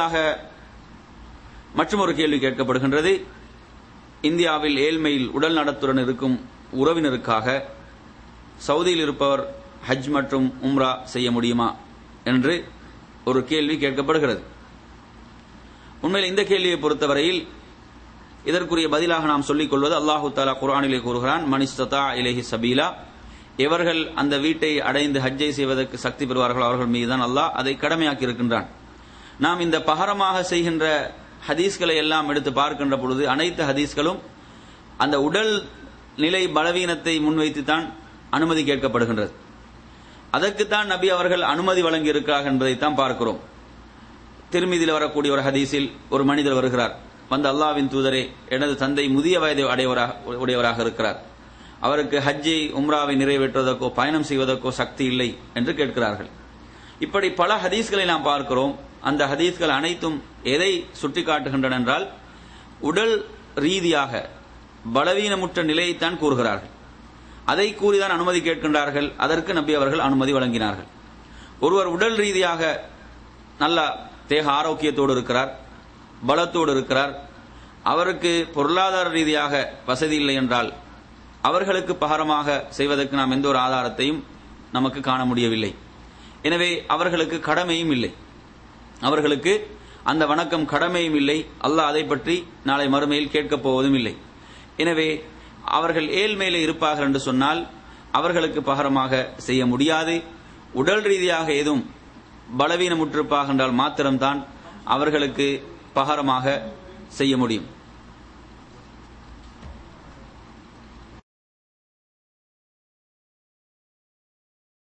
மற்றும் ஒரு கேள்வி கேட்கப்படுகின்றது இந்தியாவில் ஏழ்மையில் உடல் நடத்துடன் இருக்கும் உறவினருக்காக சவுதியில் இருப்பவர் ஹஜ் மற்றும் உம்ரா செய்ய முடியுமா என்று ஒரு கேள்வி கேட்கப்படுகிறது உண்மையில் இந்த கேள்வியை பொறுத்தவரையில் இதற்குரிய பதிலாக நாம் சொல்லிக் கொள்வது அல்லாஹு தாலா குரானிலே கூறுகிறான் மனிஸ்ததா இலேஹி சபீலா எவர்கள் அந்த வீட்டை அடைந்து ஹஜ்ஜை செய்வதற்கு சக்தி பெறுவார்கள் அவர்கள் மீதுதான் அல்லாஹ் அதை கடமையாக்கி இருக்கின்றான் நாம் இந்த பகரமாக செய்கின்ற ஹதீஸ்களை எல்லாம் எடுத்து பார்க்கின்ற பொழுது அனைத்து ஹதீஸ்களும் அந்த உடல் நிலை பலவீனத்தை முன்வைத்துத்தான் அனுமதி கேட்கப்படுகின்றது அதற்குத்தான் நபி அவர்கள் அனுமதி வழங்கி இருக்கிறார்கள் என்பதைத்தான் பார்க்கிறோம் திருமீதியில் வரக்கூடிய ஒரு ஹதீஸில் ஒரு மனிதர் வருகிறார் வந்து அல்லாவின் தூதரே எனது தந்தை முதிய வயதை அடையவராக உடையவராக இருக்கிறார் அவருக்கு ஹஜ்ஜை உம்ராவை நிறைவேற்றுவதற்கோ பயணம் செய்வதற்கோ சக்தி இல்லை என்று கேட்கிறார்கள் இப்படி பல ஹதீஸ்களை நாம் பார்க்கிறோம் அந்த ஹதீஸ்கள் அனைத்தும் எதை சுட்டிக்காட்டுகின்றன என்றால் உடல் ரீதியாக பலவீனமுற்ற நிலையைத்தான் கூறுகிறார்கள் அதை கூறிதான் அனுமதி கேட்கின்றார்கள் அதற்கு நபி அவர்கள் அனுமதி வழங்கினார்கள் ஒருவர் உடல் ரீதியாக நல்ல தேக ஆரோக்கியத்தோடு இருக்கிறார் பலத்தோடு இருக்கிறார் அவருக்கு பொருளாதார ரீதியாக வசதி இல்லை என்றால் அவர்களுக்கு பகரமாக செய்வதற்கு நாம் எந்த ஒரு ஆதாரத்தையும் நமக்கு காண முடியவில்லை எனவே அவர்களுக்கு கடமையும் இல்லை அவர்களுக்கு அந்த வணக்கம் கடமையும் இல்லை அல்லாஹ் அதை பற்றி நாளை மறுமையில் கேட்கப் போவதும் இல்லை எனவே அவர்கள் ஏழ்மையில இருப்பார்கள் என்று சொன்னால் அவர்களுக்கு பகரமாக செய்ய முடியாது உடல் ரீதியாக எதுவும் பலவீனமுற்றிருப்பாக என்றால் மாத்திரம்தான் அவர்களுக்கு பகரமாக செய்ய முடியும்